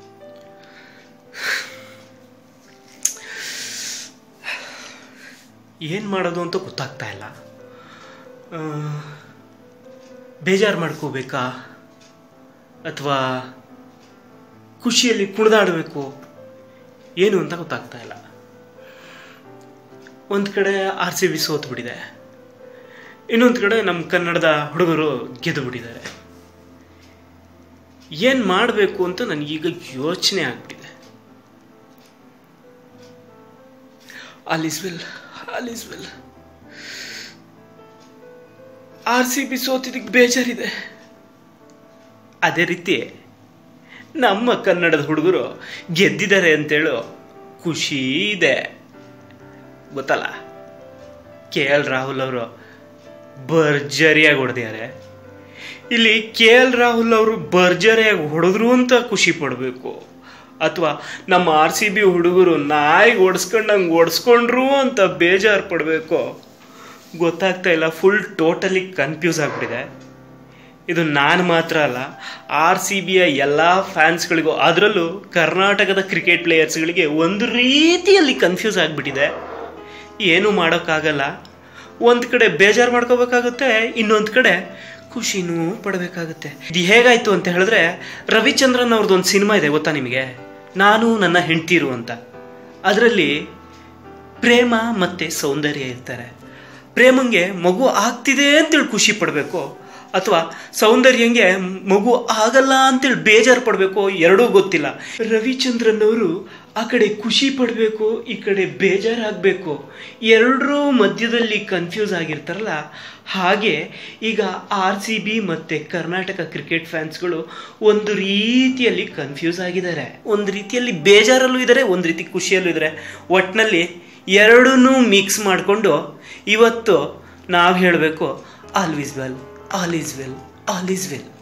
ಏನು ಮಾಡೋದು ಅಂತ ಗೊತ್ತಾಗ್ತಾ ಇಲ್ಲ ಆ, ಬೇಜಾರು ಮಾಡ್ಕೋಬೇಕಾ ಅಥವಾ ಖುಷಿಯಲ್ಲಿ ಕುಣಿದಾಡಬೇಕು ಏನು ಅಂತ ಗೊತ್ತಾಗ್ತಾ ಇಲ್ಲ ಒಂದು ಕಡೆ ಆರ್ ಸಿ ಬಿ ಸೋತ್ಬಿಟ್ಟಿದೆ ಇನ್ನೊಂದು ಕಡೆ ನಮ್ಮ ಕನ್ನಡದ ಹುಡುಗರು ಗೆದ್ದು ಬಿಟ್ಟಿದ್ದಾರೆ ಏನು ಮಾಡಬೇಕು ಅಂತ ನನಗೀಗ ಯೋಚನೆ ಆಗ್ಬಿಟ್ಟಿದೆ all is well all is well R C B ಸೋತಿದ್ದಕ್ಕೆ ಬೇಜಾರಿದೆ ಅದೇ ರೀತಿ ನಮ್ಮ ಕನ್ನಡದ ಹುಡುಗರು ಗೆದ್ದಿದ್ದಾರೆ ಅಂತೇಳು ಖುಷಿ ಇದೆ ಗೊತ್ತಲ್ಲ ಕೆ ಎಲ್ ರಾಹುಲ್ ಅವರು ಭರ್ಜರಿಯಾಗಿ ಹೊಡೆದಿದ್ದಾರೆ ಇಲ್ಲಿ ಕೆ ಎಲ್ ರಾಹುಲ್ ಅವರು ಭರ್ಜರಿಯಾಗಿ ಹೊಡೆದ್ರು ಅಂತ ಖುಷಿ ಪಡಬೇಕು ಅಥವಾ ನಮ್ಮ ಆರ್ ಸಿ ಬಿ ಹುಡುಗರು ನಾಯಿಗೆ ಓಡಿಸ್ಕೊಂಡಂಗೆ ಓಡಿಸ್ಕೊಂಡ್ರು ಅಂತ ಬೇಜಾರು ಪಡಬೇಕು ಗೊತ್ತಾಗ್ತಾ ಇಲ್ಲ ಫುಲ್ ಟೋಟಲಿ ಕನ್ಫ್ಯೂಸ್ ಆಗ್ಬಿಟ್ಟಿದೆ ಇದು ನಾನು ಮಾತ್ರ ಅಲ್ಲ ಆರ್ ಸಿ ಬಿಯ ಎಲ್ಲ ಫ್ಯಾನ್ಸ್ಗಳಿಗೂ ಅದರಲ್ಲೂ ಕರ್ನಾಟಕದ ಕ್ರಿಕೆಟ್ ಪ್ಲೇಯರ್ಸ್ಗಳಿಗೆ ಒಂದು ರೀತಿಯಲ್ಲಿ ಕನ್ಫ್ಯೂಸ್ ಆಗಿಬಿಟ್ಟಿದೆ ಏನೂ ಮಾಡೋಕ್ಕಾಗಲ್ಲ ಒಂದು ಕಡೆ ಬೇಜಾರು ಮಾಡ್ಕೋಬೇಕಾಗುತ್ತೆ ಇನ್ನೊಂದು ಕಡೆ ಖುಷಿನೂ ಪಡಬೇಕಾಗುತ್ತೆ ಇದು ಹೇಗಾಯ್ತು ಅಂತ ಹೇಳಿದ್ರೆ ರವಿಚಂದ್ರನ್ ಅವ್ರದ್ದು ಒಂದು ಸಿನಿಮಾ ಇದೆ ಗೊತ್ತಾ ನಿಮಗೆ ನಾನು ನನ್ನ ಹೆಂಡ್ತೀರು ಅಂತ ಅದರಲ್ಲಿ ಪ್ರೇಮ ಮತ್ತು ಸೌಂದರ್ಯ ಇರ್ತಾರೆ ಪ್ರೇಮಂಗೆ ಮಗು ಆಗ್ತಿದೆ ಅಂತೇಳಿ ಖುಷಿ ಪಡಬೇಕು ಅಥವಾ ಸೌಂದರ್ಯಂಗೆ ಮಗು ಆಗಲ್ಲ ಅಂತೇಳಿ ಬೇಜಾರು ಪಡಬೇಕು ಎರಡೂ ಗೊತ್ತಿಲ್ಲ ರವಿಚಂದ್ರನ್ ಅವರು ಆ ಕಡೆ ಖುಷಿ ಪಡಬೇಕು ಈ ಕಡೆ ಬೇಜಾರಾಗಬೇಕು ಎರಡರೂ ಮಧ್ಯದಲ್ಲಿ ಕನ್ಫ್ಯೂಸ್ ಆಗಿರ್ತಾರಲ್ಲ ಹಾಗೆ ಈಗ ಆರ್ ಸಿ ಬಿ ಮತ್ತು ಕರ್ನಾಟಕ ಕ್ರಿಕೆಟ್ ಫ್ಯಾನ್ಸ್ಗಳು ಒಂದು ರೀತಿಯಲ್ಲಿ ಕನ್ಫ್ಯೂಸ್ ಆಗಿದ್ದಾರೆ ಒಂದು ರೀತಿಯಲ್ಲಿ ಬೇಜಾರಲ್ಲೂ ಇದ್ದಾರೆ ಒಂದು ರೀತಿ ಖುಷಿಯಲ್ಲೂ ಇದ್ದಾರೆ ಒಟ್ಟಿನಲ್ಲಿ ಎರಡನ್ನೂ ಮಿಕ್ಸ್ ಮಾಡಿಕೊಂಡು ಇವತ್ತು ನಾವು ಹೇಳಬೇಕು all is well all is well all is well